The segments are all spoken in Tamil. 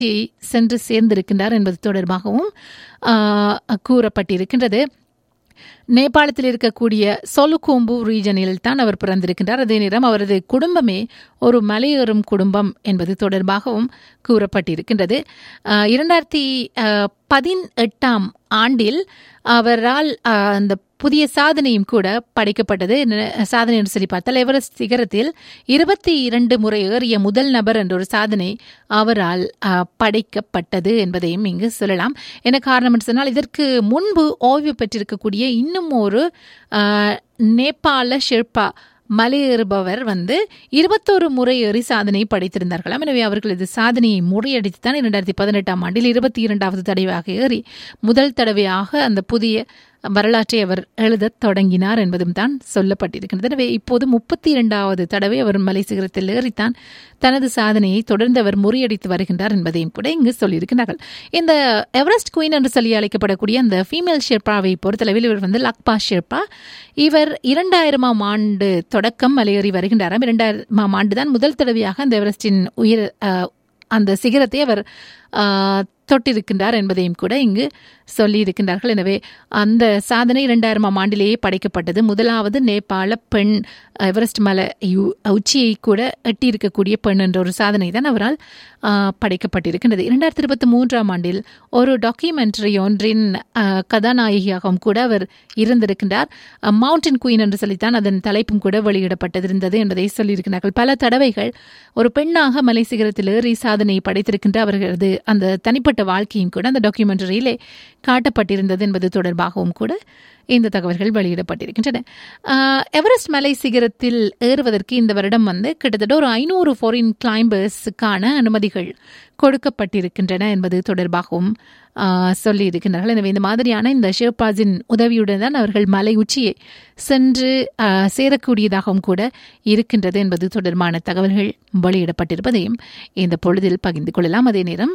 சென்று சேர்ந்திருக்கின்றார் என்பது தொடர்பாகவும் ஆஹ், கூறப்பட்டிருக்கின்றது நேபாளத்தில் இருக்கக்கூடிய சொலுகோம்பு ரீஜனில் தான் அவர் பிறந்திருக்கின்றார் அதே நேரம் அவரது குடும்பமே ஒரு மலையேறும் குடும்பம் என்பது தொடர்பாகவும் கூறப்பட்டிருக்கின்றது ஆஹ், இரண்டாயிரத்தி ஆஹ், பதினெட்டாம் ஆண்டில் அவரால் ஆஹ், அந்த புதிய சாதனையும் கூட படைக்கப்பட்டது என்ன சாதனை என்று சொல்லி பார்த்தால் எவரெஸ்ட் சிகரத்தில் இருபத்தி இரண்டு முறை ஏறிய முதல் நபர் என்ற ஒரு சாதனை அவரால் ஆஹ், படைக்கப்பட்டது என்பதையும் இங்கு சொல்லலாம் என்ன காரணம் என்று சொன்னால் இதற்கு முன்பு ஓய்வு பெற்றிருக்கக்கூடிய இன்னும் ஒரு ஆஹ், நேபாள ஷெர்பா மலையேறுபவர் வந்து இருபத்தோரு முறை ஏறி சாதனை படைத்திருந்தார்களாம் எனவே அவர்களது சாதனையை முறியடித்து தான் இரண்டாயிரத்தி பதினெட்டாம் ஆண்டில் இருபத்தி இரண்டாவது தடவையாக ஏறி முதல் தடவையாக அந்த புதிய வரலாற்றை அவர் எழுதத் தொடங்கினார் என்பதும் தான் சொல்லப்பட்டிருக்கின்றது எனவே இப்போது முப்பத்தி இரண்டாவது தடவை அவர் மலை சிகரத்தில் ஏறித்தான் தனது சாதனையை தொடர்ந்து அவர் முறியடித்து வருகின்றார் என்பதையும் கூட இங்கு சொல்லியிருக்கிறார்கள் இந்த எவரெஸ்ட் குயின் என்று சொல்லி அழைக்கப்படக்கூடிய அந்த ஃபீமேல் ஷெர்பாவை பொறுத்தளவில் இவர் வந்து லக்பா ஷெர்பா இவர் இரண்டாயிரமாம் ஆண்டு தொடக்கம் மலையேறி வருகின்றாராம் இரண்டாயிரமாம் ஆண்டு தான் முதல் தடவையாக அந்த எவரெஸ்டின் உயர் அஹ், அந்த சிகரத்தை அவர் ஆஹ், தொட்டிருக்கின்றார் என்பதையும் கூட இங்கு சொல்லியிருக்கின்றார்கள் எனவே அந்த சாதனை இரண்டாயிரமாம் ஆண்டிலேயே படைக்கப்பட்டது முதலாவது நேபாள பெண் எவரெஸ்ட் மலை யு- உச்சியை கூட எட்டியிருக்கக்கூடிய பெண் என்ற ஒரு சாதனை தான் அவரால் ஆஹ், படைக்கப்பட்டிருக்கின்றது இரண்டாயிரத்தி இருபத்தி மூன்றாம் ஆண்டில் ஒரு டாக்குமெண்ட்ரி ஒன்றின் ஆஹ், கதாநாயகியாகவும் கூட அவர் இருந்திருக்கின்றார் மவுண்டன் குயின் என்று சொல்லித்தான் அதன் தலைப்பும் கூட வெளியிடப்பட்டிருந்தது என்பதை சொல்லியிருக்கிறார்கள் பல தடவைகள் ஒரு பெண்ணாக மலை சிகரத்தில் ஏறி சாதனை படைத்திருக்கின்ற அவர்களது அந்த தனிப்பட்ட வாழ்க்கையும் கூட அந்த டாக்குமெண்ட்ரியிலே காட்டப்பட்டிருந்தது என்பது தொடர்பாகவும் கூட இந்த தகவல்கள் வெளியிடப்பட்டிருக்கின்றன ஆஹ், எவரெஸ்ட் மலை சிகரத்தில் ஏறுவதற்கு இந்த வருடம் வந்து கிட்டத்தட்ட ஒரு ஐநூறு ஃபாரின் கிளைம்பர்ஸுக்கான அனுமதிகள் கொடுக்கப்பட்டிருக்கின்றன என்பது தொடர்பாகவும் ஆஹ், சொல்லியிருக்கின்றார்கள் எனவே இந்த மாதிரியான இந்த ஷேர்பாஸின் உதவியுடன் தான் அவர்கள் மலை உச்சியை சென்று ஆஹ், சேரக்கூடியதாகவும் கூட இருக்கின்றது என்பது தொடர்பான தகவல்கள் வெளியிடப்பட்டிருப்பதையும் இந்த பொழுதில் பகிர்ந்து கொள்ளலாம் அதே நேரம்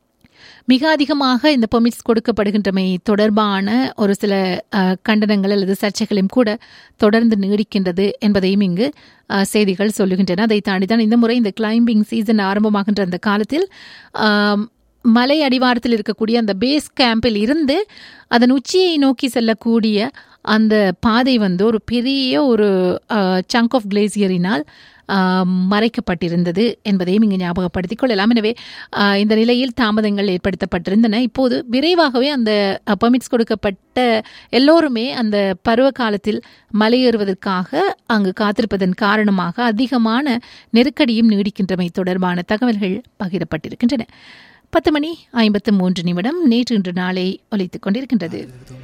மிக அதிகமாக இந்த பெர்மிட்ஸ் கொடுக்கப்படுகின்றமை தொடர்பான ஒரு சில அஹ், கண்டனங்கள் அல்லது சர்ச்சைகளும் கூட தொடர்ந்து நீடிக்கின்றது என்பதையும் இங்கு அஹ், செய்திகள் சொல்லுகின்றன அதை தாண்டி தான் இந்த முறை இந்த கிளைம்பிங் சீசன் ஆரம்பமாகின்ற அந்த காலத்தில் ஆம், மலை அடிவாரத்தில் இருக்கக்கூடிய அந்த பேஸ் கேம்பில் இருந்து அதன் உச்சியை நோக்கி செல்லக்கூடிய அந்த பாதை வந்து ஒரு பெரிய ஒரு சங்க் ஆஃப் கிளேசியரினால் ஆஹ், மறைக்கப்பட்டிருந்தது என்பதையும் இங்கு ஞாபகப்படுத்திக் கொள்ளலாம் எனவே ஆஹ், இந்த நிலையில் தாமதங்கள் ஏற்படுத்தப்பட்டிருந்தன இப்போது விரைவாகவே அந்த பெர்மிட்ஸ் கொடுக்கப்பட்ட எல்லோருமே அந்த பருவ காலத்தில் மலையேறுவதற்காக அங்கு காத்திருப்பதன் காரணமாக அதிகமான நெருக்கடியும் நீடிக்கின்றமை தொடர்பான தகவல்கள் பகிரப்பட்டிருக்கின்றன பத்து மணி ஐம்பத்து மூன்று நிமிடம் நேற்று இன்று நாளை ஒலித்துக் கொண்டிருக்கின்றது